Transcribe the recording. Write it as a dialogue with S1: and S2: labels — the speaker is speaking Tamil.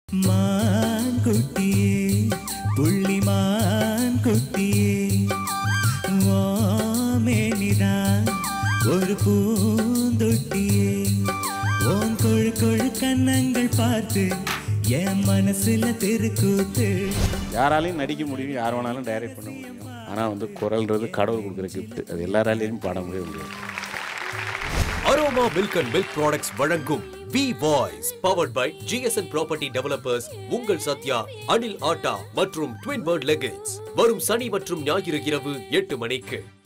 S1: மான் குட்டியே புள்ளிமான் குட்டியே ஓமேனிதான் ஒரு பூந்தொட்டியே ஓன் கொழு கொழு கண்ணங்கள் பார்த்து என் மனசுல தெருக்கூத்து
S2: யாராலையும் நடிக்க முடியும் யார் வேணாலும் டைரக்ட் பண்ண முடியும் ஆனால் வந்து குரல்ன்றது கடவுள் கொடுக்குற கிஃப்ட் அது எல்லாராலையும் பாட முடியாது
S3: aroma milk and milk products வழங்கும் V voice powered by GSN property developers உங்கள் சத்யா அனில் ஆட்டா மற்றும் ட்வின் பேர்ட் லெகின்ஸ் வரும் சனி மற்றும் ஞாயிறு இரவு எட்டு மணிக்கு